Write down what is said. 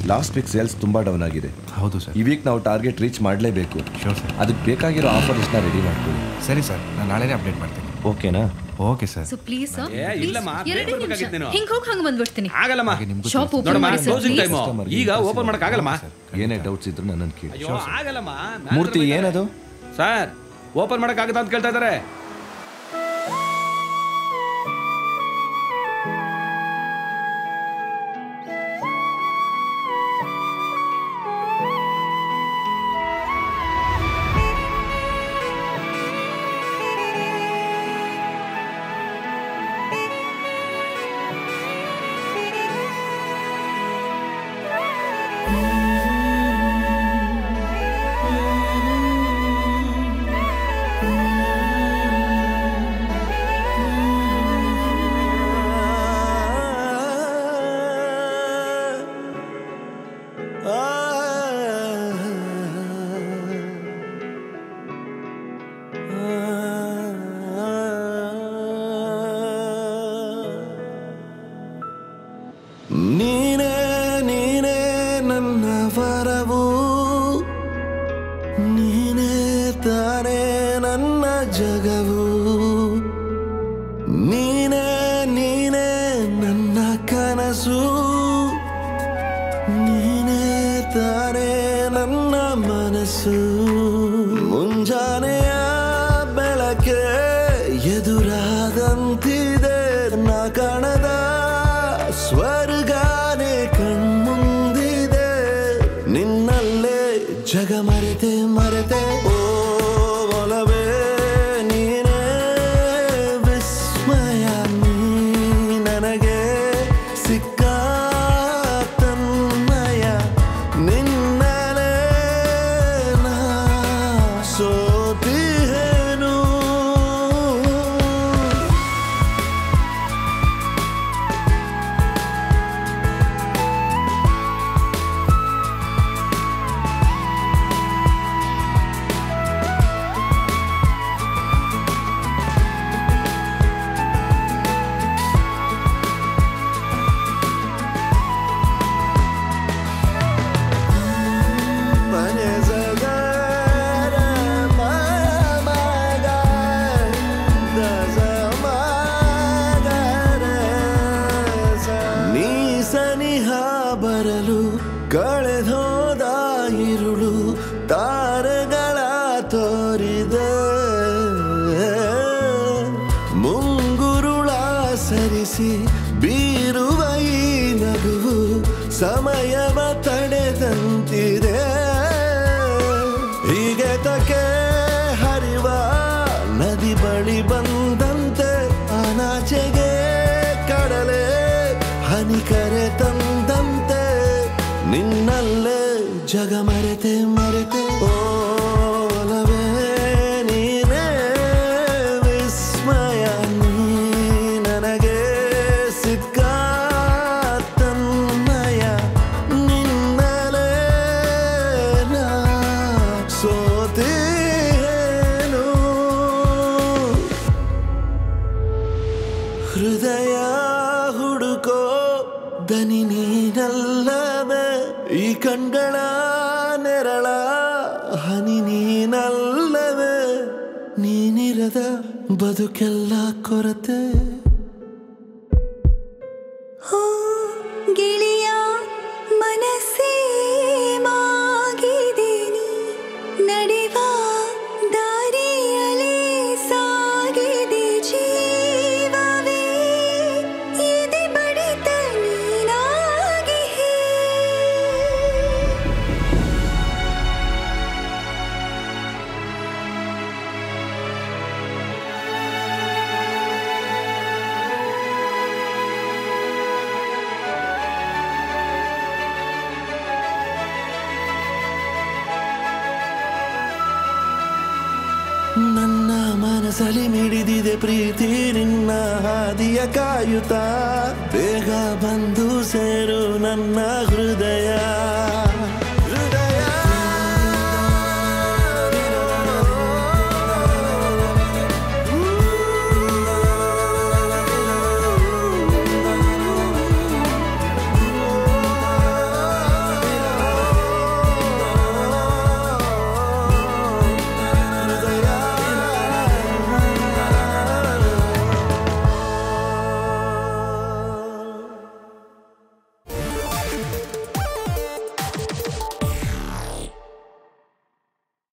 Last week sales ತುಂಬಾ down ಆಗಿದೆ ಹೌದು ಸರ್ ಈ ವೀಕ್ ನಾವು ಟಾರ್ಗೆಟ್ ರೀಚ್ ಮಾಡಲೇಬೇಕು ಶೋರ್ ಸರ್ ಅದಕ್ಕೆ ಬೇಕಾಗಿರೋ ಆಫರ್ ಲಿಸ್ಟ್ನ ರೆಡಿ ಮಾಡ್ಕೊಳ್ಳಿ ಸರಿ ಸರ್ ನಾನು ನಾಳೆನೇ ಅಪ್ಡೇಟ್ ಮಾಡ್ತೀನಿ ಓಕೆನಾ ಓಕೆ ಸರ್ ಸೊ ಪ್ಲೀಸ್ ಏ, ಇಲ್ಲಮ್ಮ, ಬೇಗ ಎರಡೇ ನಿಮಿಷ ಬರ್ಬೇಕಾಗಿತ್ತು ನೀನು. ಹಿಂಗ್ ಹೋಗಿ ಹಂಗ ಬಂದ್ಬಿಡ್ತೀನಿ ಆಗಲ್ಲಮ್ಮ ನಿಮ್ಗೂ ಶಾಪ್ ಓಪನ್ ನೋಡಮ್ಮ ಮಾಡಿ ಸರ್ ಕ್ಲೋಸಿಂಗ್ ಪ್ಲೀಸ್ ಟೈಮು ಈಗ ಓಪನ್ ಮಾಡಕ್ ಆಗಲ್ಲಮ್ಮ ಏನೇ ಡೌಟ್ಸ್ ಇದ್ರು ನನ್ನನ್ನು ಕೇಳಿ ಅಯ್ಯೋ ಆಗಲ್ಲಮ್ಮ ಮೂರ್ತಿ ಏನದು ಸರ್ ಓಪನ್ ಮಾಡಕ್ ಆಗತ್ತಾ ಅಂತ ಕೇಳ್ತಾ ಇದಾರೆ ನೀನೇ ನೀನೇ ನನ್ನ ವರವು ನೀನೇ ತಾನೇ ನನ್ನ ಜಗವು ನೀನೇ ನೀನೇ ನನ್ನ ಕನಸು ನೀನೇ ತಾನೇ ನನ್ನ ಮನಸ್ಸು ಮುಂಜಾನೆಯ ಬೆಳಕೆ ಎದುರಾದಂತಿದೆ ನಾ ಕಾಣದ ಸ್ವರ್ಗಾನೇ ಕಣ್ಮುಂದಿದೆ ನಿನ್ನಲ್ಲೇ ಜಗ ಮರೆತೆ ಮರೆತೆ ಓ ಒಲವೇ ನೀನೇ ವಿಸ್ಮಯ ನೀ ನನಗೆ ಸಿಕ್ಕ ತನ್ಮಯ ನಿನ್ನಲೇ ನಾ ಸೋತಿಹೇನು ನೀ ಸನಿಹ ಬರಲು ಕಳೆದೋದ ಇರುಳು ತಾರೆಗಳ ತೋರಿದೆ ಮುಂಗುರುಳ ಸರಿಸಿ ಬೀರುವ ಈ ನಗುವು ಸಮಯವ ತಡೆದಂತಿದೆ ಹೀಗೆ ತಕೆ ಹರಿವ ನದಿ ಬಳಿ ಬಂದಂತೆ ಅನಾಚೆಗೆ ಕಡಲೆ ಹನಿ ಕರೆ ತಂದಂತೆ ನಿನ್ನಲ್ಲೇ ಜಗ ಮರೆತೆ ಮರೆತೆ ಓಲವೇ ನೀನೇ ವಿಸ್ಮಯ ನೀ ನನಗೆ ಸಿಕ್ಕ ತನ್ಮಯ ನಿನ್ನಲೇ ನಾ ಸೋತೇನು ಹೃದಯ ಹುಡುಕೋ ದನಿ ನೀನಲ್ಲವೇ ಈ ಕಣ್ಗಳ ನೆರಳ ಹನಿ ನೀನಲ್ಲವೇ ನೀನಿರದ ಬದುಕೆಲ್ಲ ಕೊರತೆ ಹೋ ಗೆಳೆಯ ಮನಸ್ಸೇ ಮಾಗಿದೆ ನೀ ನಡೆವ ದಾರಿಯಲೇ ಸಾಗಿದೆ ಜೀವವೇ ಎದೆ ಬಡಿತ ನೀನಾಗಿ ನನ್ನ ಮನಸ್ಸಲ್ಲಿ ಮಿಡಿದಿದೆ ಪ್ರೀತಿ ನಿನ್ನ ಹಾದಿಯ ಕಾಯುತ್ತಾ ಬೇಗ ಬಂದು ಸೇರು ನನ್ನ ಹೃದಯ